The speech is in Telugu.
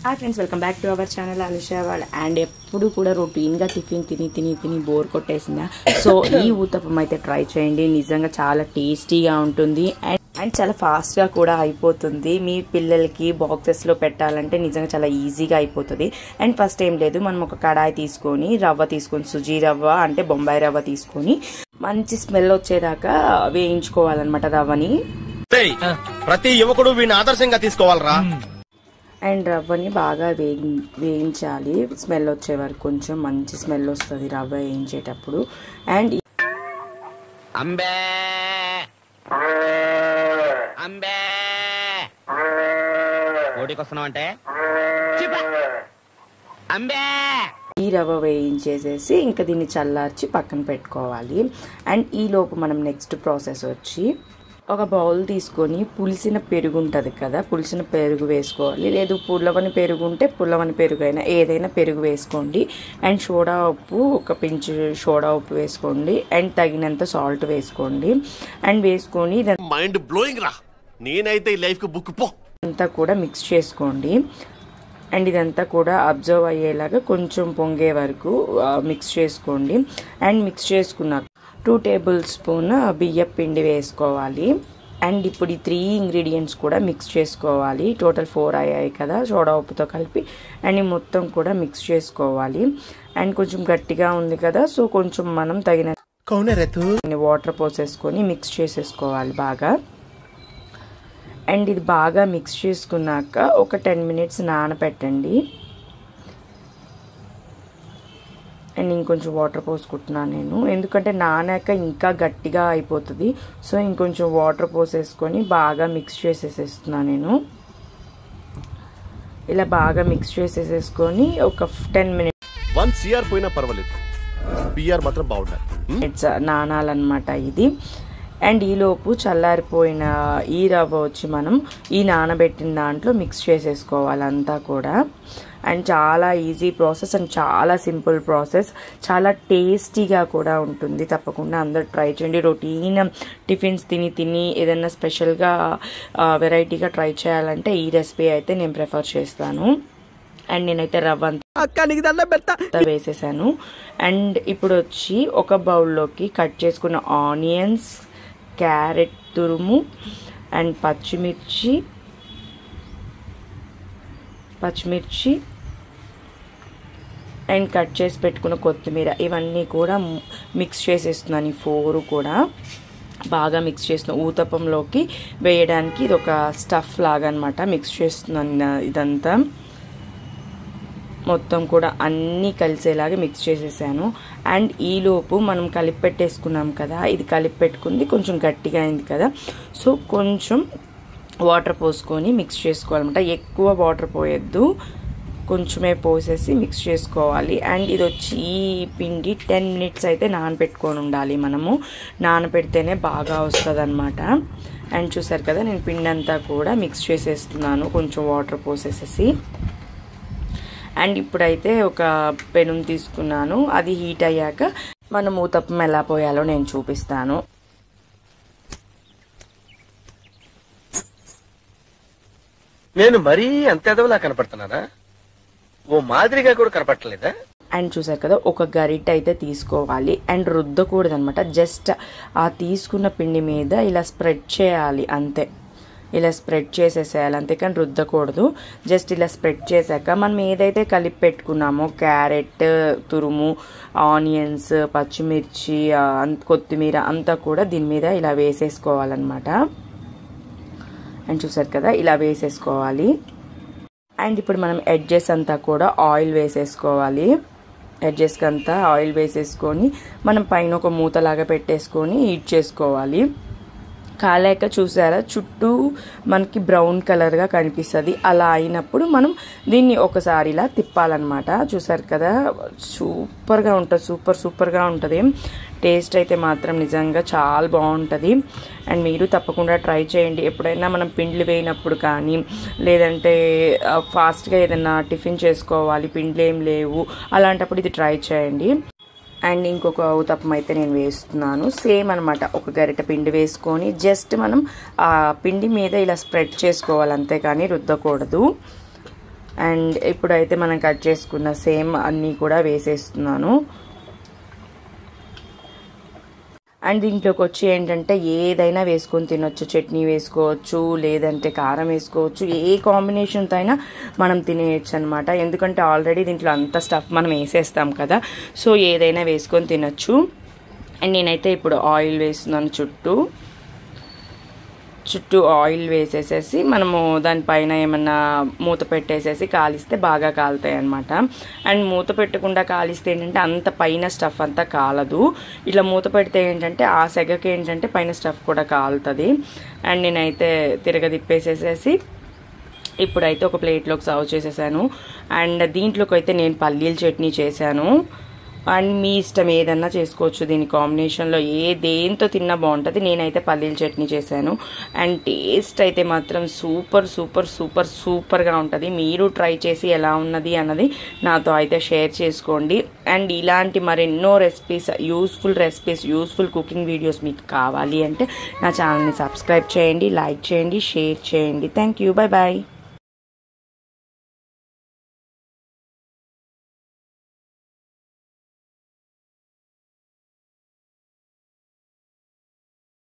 Hi friends welcome back to our channel Anusha వాళ్ళ అండ్ ఎప్పుడు కూడా రొటీన్గా టిఫిన్ తిని తిని తిని బోర్ కొట్టేసిందా సో ఈ ఊతప్పం అయితే ట్రై చేయండి నిజంగా చాలా టేస్టీగా ఉంటుంది అండ్ అండ్ చాలా ఫాస్ట్గా కూడా అయిపోతుంది మీ పిల్లలకి బాక్సెస్లో పెట్టాలంటే నిజంగా చాలా ఈజీగా అయిపోతుంది అండ్ ఫస్ట్ ఏం లేదు మనం ఒక కడాయి తీసుకొని రవ్వ తీసుకొని సుజీ రవ్వ అంటే బొంబాయి రవ్వ తీసుకొని మంచి స్మెల్ వచ్చేదాకా వేయించుకోవాలన్నమాట రవ్వని ఏయ్, ప్రతి యువకుడు వీడిని ఆదర్శంగా తీసుకోవాలరా అండ్ రవ్వని బాగా వేయి వేయించాలి స్మెల్ వచ్చే వరకు కొంచెం మంచి స్మెల్ వస్తుంది రవ్వ వేయించేటప్పుడు అండ్ అంబే అంబే ఓటికి వస్తున్నావంటే అంబే ఈ రవ్వ వేయించేసేసి ఇంకా దీన్ని చల్లార్చి పక్కన పెట్టుకోవాలి అండ్ ఈ లోపు మనం నెక్స్ట్ ప్రాసెస్ వచ్చి ఒక బౌల్ తీసుకొని పులిసిన పెరుగు ఉంటుంది కదా పులిసిన పెరుగు వేసుకోవాలి లేదు పుల్లవని పెరుగు ఉంటే పుల్లవని పెరుగు అయినా ఏదైనా పెరుగు వేసుకోండి అండ్ సోడా ఉప్పు ఒక పించు సోడా ఉప్పు వేసుకోండి అండ్ తగినంత సాల్ట్ వేసుకోండి అండ్ వేసుకొని ఇదంతా మైండ్ బ్లోయింగ్ రా నేనైతే ఈ లైఫ్ కి బుక్ పో అంతా కూడా మిక్స్ చేసుకోండి అండ్ ఇదంతా కూడా అబ్జర్వ్ అయ్యేలాగా కొంచెం పొంగే వరకు ఆ, మిక్స్ చేసుకోండి అండ్ మిక్స్ చేసుకున్నాక టూ టేబుల్ స్పూన్ బియ్యం పిండి వేసుకోవాలి అండ్ ఇప్పుడు ఈ త్రీ ఇంగ్రీడియంట్స్ కూడా మిక్స్ చేసుకోవాలి టోటల్ ఫోర్ అయ్యాయి కదా సోడా ఉప్పుతో కలిపి అండ్ ఈ మొత్తం కూడా మిక్స్ చేసుకోవాలి అండ్ కొంచెం గట్టిగా ఉంది కదా సో కొంచెం మనం తగిన కౌనే రేతు వాటర్ పోసేసుకొని మిక్స్ చేసేసుకోవాలి బాగా అండ్ ఇది బాగా మిక్స్ చేసుకున్నాక ఒక టెన్ మినిట్స్ నానబెట్టండి అండ్ ఇంకొంచెం వాటర్ పోసుకుంటున్నాను నేను ఎందుకంటే నానాక ఇంకా గట్టిగా అయిపోతుంది సో ఇంకొంచెం వాటర్ పోసేసుకొని బాగా మిక్స్ చేసేసేస్తున్నాను నేను ఇలా బాగా మిక్స్ చేసేసేసుకొని ఒక టెన్ మినిట్స్ వన్ సిఆర్ పోయినా పర్వాలేదు పిఆర్ మాత్రం బాగుండాలి హ్మ్? మినిట్స్ నానాలన్నమాట ఇది అండ్ ఈలోపు చల్లారిపోయిన ఈ రవ్వ వచ్చి మనం ఈ నానబెట్టిన దాంట్లో మిక్స్ చేసేసుకోవాలి అంతా కూడా అండ్ చాలా ఈజీ ప్రాసెస్ అండ్ చాలా సింపుల్ ప్రాసెస్ చాలా టేస్టీగా కూడా ఉంటుంది తప్పకుండా అందరు ట్రై చేయండి రొటీన్ టిఫిన్స్ తిని తిని ఏదైనా స్పెషల్గా వెరైటీగా ట్రై చేయాలంటే ఈ రెసిపీ అయితే నేను ప్రిఫర్ చేస్తాను అండ్ నేనైతే రవ్వ అంతా అక్క నీకు దండం పెడతా అంతా వేసేసాను అండ్ ఇప్పుడు వచ్చి ఒక బౌల్లోకి కట్ చేసుకున్న ఆనియన్స్ క్యారెట్ తురుము అండ్ పచ్చిమిర్చి పచ్చిమిర్చి అండ్ కట్ చేసి పెట్టుకున్న కొత్తిమీర ఇవన్నీ కూడా మిక్స్ చేసేస్తున్నాను ఈ ఫోరు కూడా బాగా మిక్స్ చేసిన ఊతప్పంలోకి వేయడానికి ఇది ఒక స్టఫ్ లాగా అనమాట మిక్స్ చేస్తున్నాను ఇదంతా మొత్తం కూడా అన్నీ కలిసేలాగా మిక్స్ చేసేసాను అండ్ ఈలోపు మనం కలిపి పెట్టేసుకున్నాం కదా ఇది కలిపి పెట్టుకుంది కొంచెం గట్టిగా అయింది కదా సో కొంచెం వాటర్ పోసుకొని మిక్స్ చేసుకోవాలన్నమాట ఎక్కువ వాటర్ పోయొద్దు కొంచెమే పోసేసి మిక్స్ చేసుకోవాలి అండ్ ఇది వచ్చి ఈ పిండి టెన్ మినిట్స్ అయితే నానబెట్టుకొని ఉండాలి మనము నానబెడితేనే బాగా వస్తుంది అనమాట అండ్ చూసారు కదా నేను పిండి అంతా కూడా మిక్స్ చేసేస్తున్నాను కొంచెం వాటర్ పోసేసేసి అండ్ ఇప్పుడైతే ఒక పెనం తీసుకున్నాను అది హీట్ అయ్యాక మనం ఊతప్పం ఎలా పోయాలో నేను చూపిస్తాను నేను మరీ అంత ఎదవలా కనపడుతున్నానా ఓ మాదిరిగా కూడా కనపడలేదా అండ్ చూసారు కదా ఒక గరిట అయితే తీసుకోవాలి అండ్ రుద్దకూడదు అనమాట జస్ట్ ఆ తీసుకున్న పిండి మీద ఇలా స్ప్రెడ్ చేయాలి అంతే ఇలా స్ప్రెడ్ చేసేసేయాలి అంతేకాని రుద్దకూడదు జస్ట్ ఇలా స్ప్రెడ్ చేశాక మనం ఏదైతే కలిపి పెట్టుకున్నామో క్యారెట్ తురుము ఆనియన్స్ పచ్చిమిర్చి ఆ, అంత- కొత్తిమీర అంతా కూడా దీని మీద ఇలా వేసేసుకోవాలన్నమాట అండ్ చూసారు కదా ఇలా వేసేసుకోవాలి అండ్ ఇప్పుడు మనం ఎడ్జెస్ అంతా కూడా ఆయిల్ వేసేసుకోవాలి ఎడ్జెస్కి అంతా ఆయిల్ వేసేసుకొని మనం పైన ఒక మూతలాగా పెట్టేసుకొని హీట్ చేసుకోవాలి కాలేక చూసారా చుట్టూ మనకి బ్రౌన్ కలర్గా కనిపిస్తుంది అలా అయినప్పుడు మనం దీన్ని ఒకసారి ఇలా తిప్పాలన్నమాట చూసారు కదా సూపర్గా ఉంటుంది సూపర్ సూపర్గా ఉంటుంది టేస్ట్ అయితే మాత్రం నిజంగా చాలా బాగుంటుంది అండ్ మీరు తప్పకుండా ట్రై చేయండి ఎప్పుడైనా మనం పిండ్లు వేయినప్పుడు కానీ లేదంటే ఆ, ఫాస్ట్గా ఏదైనా టిఫిన్ చేసుకోవాలి పిండ్లు ఏం లేవు అలాంటప్పుడు ఇది ట్రై చేయండి అండ్ ఇంకొక ఉతప్పం అయితే నేను వేస్తున్నాను సేమ్ అనమాట ఒక గరిట పిండి వేసుకొని జస్ట్ మనం ఆ పిండి మీద ఇలా స్ప్రెడ్ చేసుకోవాలి అంతేకాని రుద్దకూడదు అండ్ ఇప్పుడైతే మనం కట్ చేసుకున్న సేమ్ అన్నీ కూడా వేసేస్తున్నాను అండ్ దీంట్లోకి వచ్చి ఏంటంటే ఏదైనా వేసుకొని తినొచ్చు చట్నీ వేసుకోవచ్చు లేదంటే కారం వేసుకోవచ్చు ఏ కాంబినేషన్తో అయినా మనం తినేయచ్చు అనమాట ఎందుకంటే ఆల్రెడీ దీంట్లో అంత స్టఫ్ మనం వేసేస్తాం కదా సో ఏదైనా వేసుకొని తినొచ్చు అండ్ నేనైతే ఇప్పుడు ఆయిల్ వేస్తున్నాను చుట్టూ చుట్టూ ఆయిల్ వేసేసేసి మనము దానిపైన ఏమన్నా మూత పెట్టేసేసి కాలిస్తే బాగా కాలుతాయి అనమాట అండ్ మూత పెట్టకుండా కాలిస్తే ఏంటంటే అంత పైన స్టఫ్ అంతా కాలదు ఇట్లా మూత పెడితే ఏంటంటే ఆ సెగకి ఏంటంటే పైన స్టఫ్ కూడా కాలుతుంది అండ్ నేనైతే తిరగదిప్పేసేసేసి ఇప్పుడైతే ఒక ప్లేట్లోకి సర్వ్ చేసేసాను అండ్ దీంట్లోకి అయితే నేను పల్లీల చట్నీ చేశాను అండ్ మీ ఇష్టం ఏదన్నా చేసుకోవచ్చు దీని కాంబినేషన్లో ఏ దేంతో తిన్నా బాగుంటుంది నేనైతే పల్లీల చట్నీ చేశాను అండ్ టేస్ట్ అయితే మాత్రం సూపర్ సూపర్ సూపర్ సూపర్గా ఉంటుంది మీరు ట్రై చేసి ఎలా ఉన్నది అన్నది నాతో అయితే షేర్ చేసుకోండి అండ్ ఇలాంటి మరెన్నో recipes useful recipes useful cooking videos మీకు కావాలి అంటే నా ఛానల్ని సబ్స్క్రైబ్ చేయండి లైక్ చేయండి షేర్ చేయండి థ్యాంక్ యూ బాయ్ బాయ్